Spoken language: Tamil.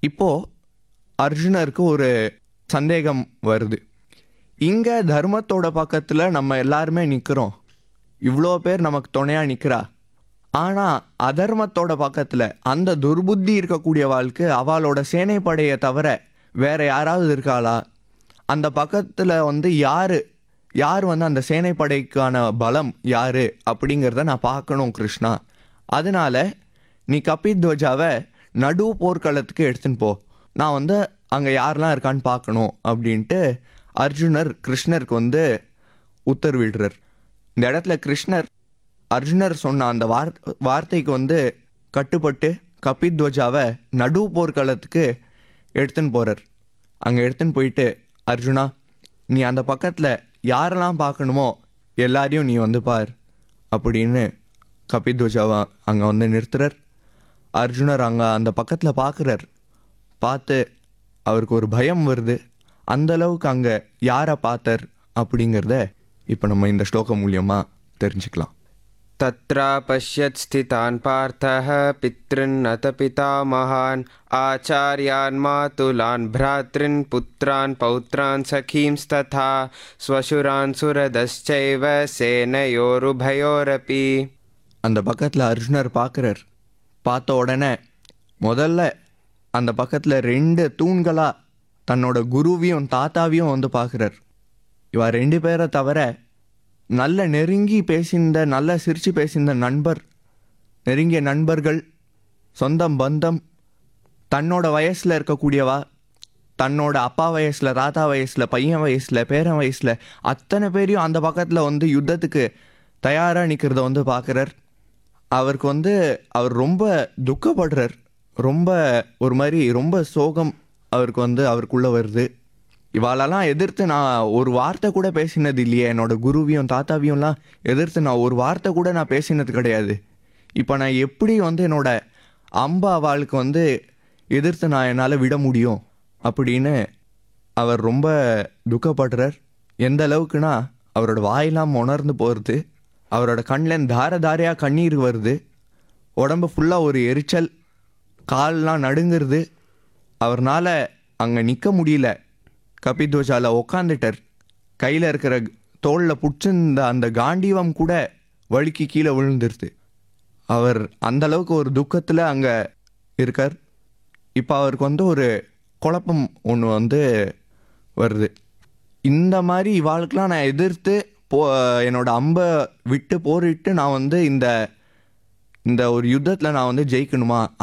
இப்போ அர்ஜுனருக்கு ஒரு சந்தேகம் வருது இங்க தர்மத்தோட பக்கத்துல நம்ம எல்லாருமே நிக்கிறோம் இவ்வளோ பேர் நமக்கு துணையா நிக்கிறா ஆனா அதர்மத்தோட பக்கத்துல அந்த துர்புத்தி இருக்கக்கூடிய வாழ்க்கை அவளோட சேனைப்படையை தவிர வேற யாராவது இருக்காளா அந்த பக்கத்துல வந்து யாரு யார் வந்து அந்த சேனைப்படைக்கான பலம் யாரு அப்படிங்கிறத நான் பார்க்கணும் கிருஷ்ணா அதனால நீ கபித்வஜாவை நடு போர்க்களத்துக்கு எடுத்துன்னு போ நான் வந்து அங்கே யாரெல்லாம் இருக்கான்னு பார்க்கணும் அப்படின்ட்டு அர்ஜுனர் கிருஷ்ணருக்கு வந்து உத்தரவிடுறார் இந்த இடத்துல கிருஷ்ணர் அர்ஜுனர் சொன்ன அந்த வார் வார்த்தைக்கு வந்து கட்டுப்பட்டு கபித்வஜாவை நடு போர்க்களத்துக்கு எடுத்துன்னு போகிறார் அங்கே எடுத்துன்னு போயிட்டு அர்ஜுனா நீ அந்த பக்கத்தில் யாரெல்லாம் பார்க்கணுமோ எல்லாரையும் நீ வந்து பார் அப்படின்னு கபித்வஜாவை அங்கே வந்து நிறுத்துறார் அர்ஜுனர் அங்கே அந்த பக்கத்தில் பார்க்குறார் பார்த்து அவருக்கு ஒரு பயம் வருது அந்த அளவுக்கு அங்கே யாரை பார்த்தார் அப்படிங்கிறத இப்போ நம்ம இந்த ஸ்லோகம் மூலியமாக தெரிஞ்சுக்கலாம் तत्रापश्यत् स्थितान् पार्थः पितॄन्नत पितामहान् आचार्यान् मातुलान् भ्रातॄन् पुत्रान् पौत्रान् सखींस्तथा स्वशुरान् सुरदश्चैव सेनयोरुभयोरपि அந்த பக்கத்தில் அர்ஜுனர் பார்க்குறார் பார்த்த உடனே முதல்ல அந்த பக்கத்தில் ரெண்டு தூண்களாக தன்னோட குருவையும் தாத்தாவையும் வந்து பார்க்குறார் இவ ரெண்டு பேரை தவிர நல்ல நெருங்கி பேசிந்த நல்ல சிரித்து பேசிந்த நண்பர் நெருங்கிய நண்பர்கள் சொந்தம் பந்தம் தன்னோட வயசில் இருக்கக்கூடியவா தன்னோட அப்பா வயசில் தாத்தா வயசில் பையன் வயசில் பேரன் வயசில் அத்தனை பேரையும் அந்த பக்கத்தில் வந்து யுத்தத்துக்கு தயாராக நிற்கிறத வந்து பார்க்குறார் அவருக்கு வந்து அவர் ரொம்ப துக்கப்படுறார் ரொம்ப ஒரு மாதிரி ரொம்ப சோகம் அவருக்கு வந்து அவருக்குள்ளே வருது இவாளெல்லாம் எதிர்த்து நான் ஒரு வார்த்தை கூட பேசினது இல்லையே என்னோட குருவையும் தாத்தாவையும்லாம் எதிர்த்து நான் ஒரு வார்த்தை கூட நான் பேசினது கிடையாது இப்போ நான் எப்படி வந்து என்னோட அம்பா அவளுக்கு வந்து எதிர்த்து நான் என்னால் விட முடியும் அப்படின்னு அவர் ரொம்ப துக்கப்படுறார் எந்த அளவுக்குனா அவரோட வாயெல்லாம் உணர்ந்து போகிறது அவரோட கண்ணில் தார தாரையாக கண்ணீர் வருது உடம்பு ஃபுல்லாக ஒரு எரிச்சல் கால்லாம் நடுங்குறது அவர்னால அங்கே நிற்க முடியல கபித்வஜால உக்காந்துட்டார் கையில் இருக்கிற தோளில் பிடிச்சிருந்த அந்த காண்டீவம் கூட வழுக்கி கீழே விழுந்துருது அவர் அந்த அளவுக்கு ஒரு துக்கத்தில் அங்கே இருக்கார் இப்போ அவருக்கு வந்து ஒரு குழப்பம் ஒன்று வந்து வருது இந்த மாதிரி இவாளுக்கெலாம் நான் எதிர்த்து போ என்னோட அம்பை விட்டு போரிட்டு நான் வந்து இந்த இந்த ஒரு யுத்தத்தில் நான் வந்து ஜெயிக்கணுமா